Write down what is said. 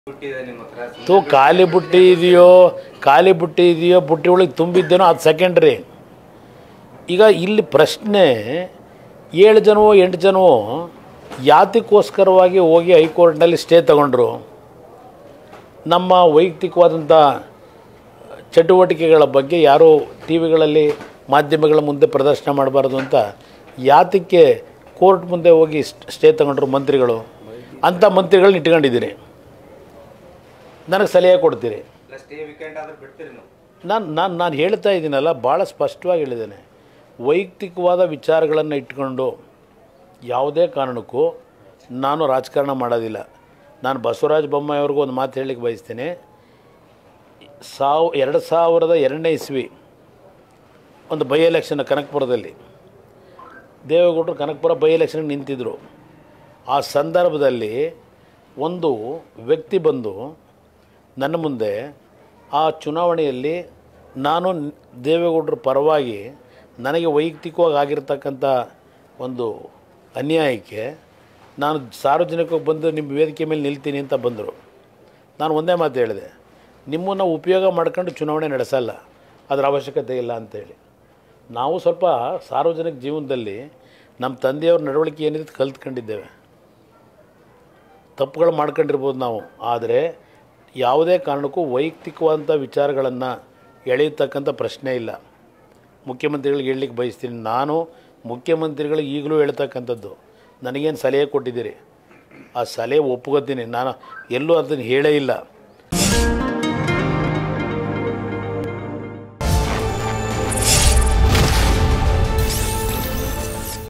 ಹುಟ್ಟಿದೆ ನಿಮ್ಮ ಹತ್ರ ತು ಖಾಲಿ ಬುಟ್ಟಿ ಇದೆಯೋ ಖಾಲಿ ಬುಟ್ಟಿ ಇದೆಯೋ ಬುಟ್ಟಿ ಒಳಗೆ ತುಂಬಿದ್ದೇನೋ ಅದು ಸೆಕೆಂಡ್ರಿ ಈಗ ಇಲ್ಲಿ ಪ್ರಶ್ನೆ ಏಳು ಜನವೋ ಎಂಟು ಜನವೋ ಯಾತಕ್ಕೋಸ್ಕರವಾಗಿ ಹೋಗಿ ಹೈಕೋರ್ಟ್ನಲ್ಲಿ ಸ್ಟೇ ತಗೊಂಡ್ರು ನಮ್ಮ ವೈಯಕ್ತಿಕವಾದಂಥ ಚಟುವಟಿಕೆಗಳ ಬಗ್ಗೆ ಯಾರೂ ಟಿ ವಿಗಳಲ್ಲಿ ಮಾಧ್ಯಮಗಳ ಮುಂದೆ ಪ್ರದರ್ಶನ ಮಾಡಬಾರ್ದು ಅಂತ ಯಾತಕ್ಕೆ ಕೋರ್ಟ್ ಮುಂದೆ ಹೋಗಿ ಸ್ಟೇ ತಗೊಂಡ್ರು ಮಂತ್ರಿಗಳು ಅಂಥ ಮಂತ್ರಿಗಳನ್ನ ಇಟ್ಕೊಂಡಿದ್ದೀನಿ ನನಗೆ ಸಲಹೆ ಕೊಡ್ತೀರಿ ಇಲ್ಲ ಸ್ಟೇ ವೀಕೆಂಡ್ ಆದ್ರೆ ಬಿಡ್ತೀರಿ ನೀವು ನಾನು ನಾನು ನಾನು ಹೇಳ್ತಾ ಇದ್ದೀನಲ್ಲ ಭಾಳ ಸ್ಪಷ್ಟವಾಗಿ ಹೇಳಿದ್ದೇನೆ ವೈಯಕ್ತಿಕವಾದ ವಿಚಾರಗಳನ್ನು ಇಟ್ಕೊಂಡು ಯಾವುದೇ ಕಾರಣಕ್ಕೂ ನಾನು ರಾಜಕಾರಣ ಮಾಡೋದಿಲ್ಲ ನಾನು ಬಸವರಾಜ ಬೊಮ್ಮಾಯಿಯವ್ರಿಗೂ ಒಂದು ಮಾತು ಹೇಳಲಿಕ್ಕೆ ಬಯಸ್ತೀನಿ ಸಾವ್ ಎರಡು ಸಾವಿರದ ಎರಡನೇ ಇಸ್ವಿ ಒಂದು ಬೈ ಎಲೆಕ್ಷನ್ ಕನಕಪುರದಲ್ಲಿ ದೇವೇಗೌಡರು ಕನಕಪುರ ಬೈ ಎಲೆಕ್ಷನ್ಗೆ ನಿಂತಿದ್ದರು ಆ ಸಂದರ್ಭದಲ್ಲಿ ಒಂದು ವ್ಯಕ್ತಿ ಬಂದು ನನ್ನ ಮುಂದೆ ಆ ಚುನಾವಣೆಯಲ್ಲಿ ನಾನು ನ್- ದೇವೇಗೌಡರ ಪರವಾಗಿ ನನಗೆ ವೈಯಕ್ತಿಕವಾಗಿ ಆಗಿರ್ತಕ್ಕಂಥ ಒಂದು ಅನ್ಯಾಯಕ್ಕೆ ನಾನು ಸಾರ್ವಜನಿಕವಾಗಿ ಬಂದು ನಿಮ್ಮ ವೇದಿಕೆ ಮೇಲೆ ನಿಲ್ತೀನಿ ಅಂತ ಬಂದರು ನಾನು ಒಂದೇ ಮಾತು ಹೇಳಿದೆ ನಿಮ್ಮನ್ನು ಉಪಯೋಗ ಮಾಡ್ಕೊಂಡು ಚುನಾವಣೆ ನಡೆಸಲ್ಲ ಅದರ ಅವಶ್ಯಕತೆ ಇಲ್ಲ ಅಂತೇಳಿ ನಾವು ಸ್ವಲ್ಪ ಸಾರ್ವಜನಿಕ ಜೀವನದಲ್ಲಿ ನಮ್ಮ ತಂದೆಯವ್ರ ನಡವಳಿಕೆ ಏನಿದೆ ಕಲ್ತ್ಕೊಂಡಿದ್ದೇವೆ ತಪ್ಪುಗಳು ಮಾಡ್ಕೊಂಡಿರ್ಬೋದು ನಾವು ಆದರೆ ಯಾವುದೇ ಕಾರಣಕ್ಕೂ ವೈಯಕ್ತಿಕವಾದಂಥ ವಿಚಾರಗಳನ್ನು ಎಳೆಯತಕ್ಕಂಥ ಪ್ರಶ್ನೆ ಇಲ್ಲ ಮುಖ್ಯಮಂತ್ರಿಗಳಿಗೆ ಹೇಳಲಿಕ್ಕೆ ಬಯಸ್ತೀನಿ ನಾನು ಮುಖ್ಯಮಂತ್ರಿಗಳಿಗೆ ಈಗಲೂ ಹೇಳ್ತಕ್ಕಂಥದ್ದು ನನಗೇನು ಸಲಹೆ ಕೊಟ್ಟಿದ್ದೀರಿ ಆ ಸಲಹೆ ಒಪ್ಕೋತೀನಿ ನಾನು ಎಲ್ಲೂ ಅದನ್ನು ಹೇಳೇ ಇಲ್ಲ